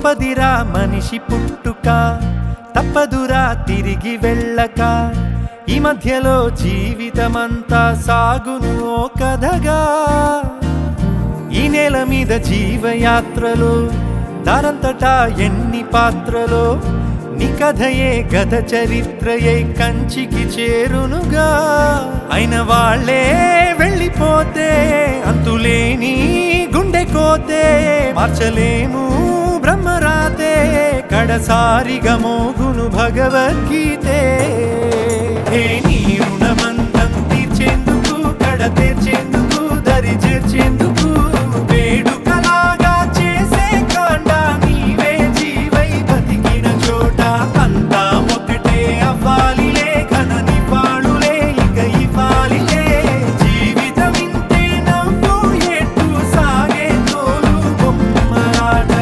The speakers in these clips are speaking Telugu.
గొప్పదిరా మనిషి పుట్టుక తప్పదురా తిరిగి వెళ్ళక ఈ మధ్యలో జీవితమంతా సాగును ఓ కథగా ఈ నేల మీద జీవయాత్రలో దారంతటా ఎన్ని పాత్రలో నీ కథయే గత చరిత్రయే కంచికి చేరునుగా అయిన వాళ్ళే వెళ్ళిపోతే అంతులేని గుండె కోతే మార్చలేము బ్రహ్మరాతే కడసారిగా మోగును భగవద్గీతే హే నీ రుణమంతం తీర్చేందుకు కడ తీర్చేందుకు దరి చేర్చేందుకు వేడుకలాగా చేసే కాండ నీవే జీవై బతికిన చోట అంతా ఒకటే అవ్వాలిలే ఘన నివాళులే ఇక ఇవ్వాలిలే జీవితం ఇంతే నవ్వు ఎటు సాగే తోలు బొమ్మలాట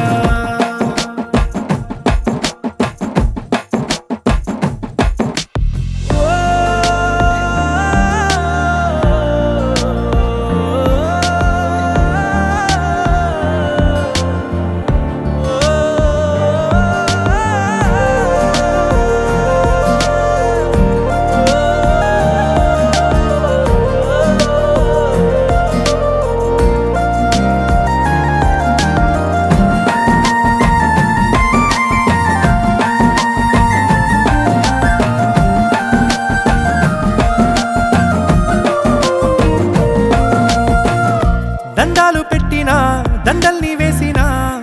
దండాలు పెట్టినా దండల్ని వేసినా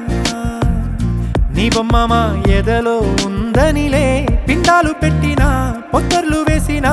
నీ బొమ్మ మా ఎదలో ఉందనిలే పిండాలు పెట్టినా పొత్తర్లు వేసినా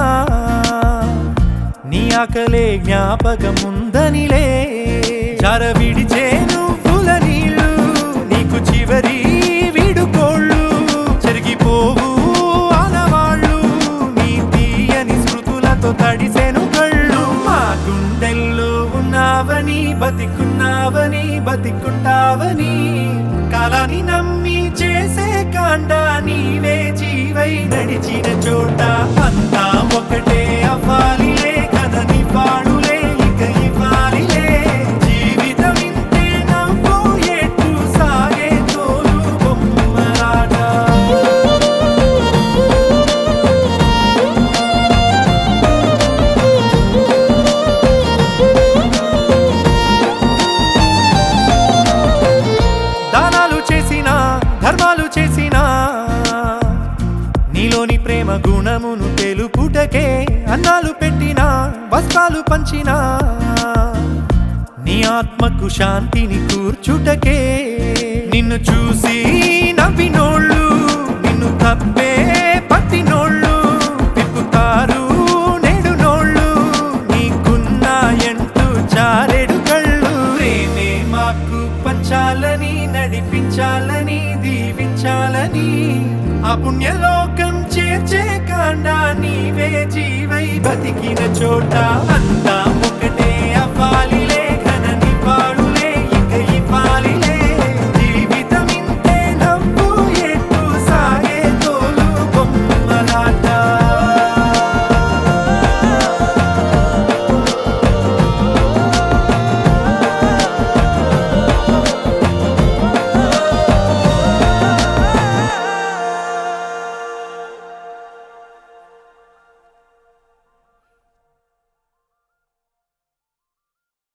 నీ ఆకలే జ్ఞాపకం ఉందనిలే జార విడిచే నువ్వుల నీళ్ళు నీకు చివరి వీడుకోళ్ళు చెరిగిపోవు ఆనవాళ్ళు నీ తీయని స్మృతులతో తడిసెను కళ్ళు మా గుండెల్లో ఉన్నావని బతికున్నావని బతికుంటావని కాలాన్ని నమ్మి చేసే కాండ నీవే జీవై నడిచిన చోట అంతా ఒకటే అవ్వాలిలే కథ నివాళులే ఇక ఇవ్వాలిలే జీవితం ఇంతే నవ్వు ఎటు సాగే తోలు బొమ్మలాట దానాలు చేసినా ధర్మాలు చేసినా నీలోని ప్రేమ గుణమును తెలుపుటకే అన్నాలు పెట్టినా వస్త్రాలు పంచినా నీ ఆత్మకు శాంతిని కూర్చుటకే నిన్ను చూసి నవ్వినోళ్ళు నిన్ను తప్పే పట్టినోళ్ళు తిప్పుతారు నేడు నోళ్ళు నీకున్న ఎంటూ చారెడు కళ్ళు ప్రేమే మాకు పంచాలని నడిపించాలని దీవించాలని ఆ పుణ్యలోకం చేర్చే కాండా నీవే జీవై బతికిన చోట అంతా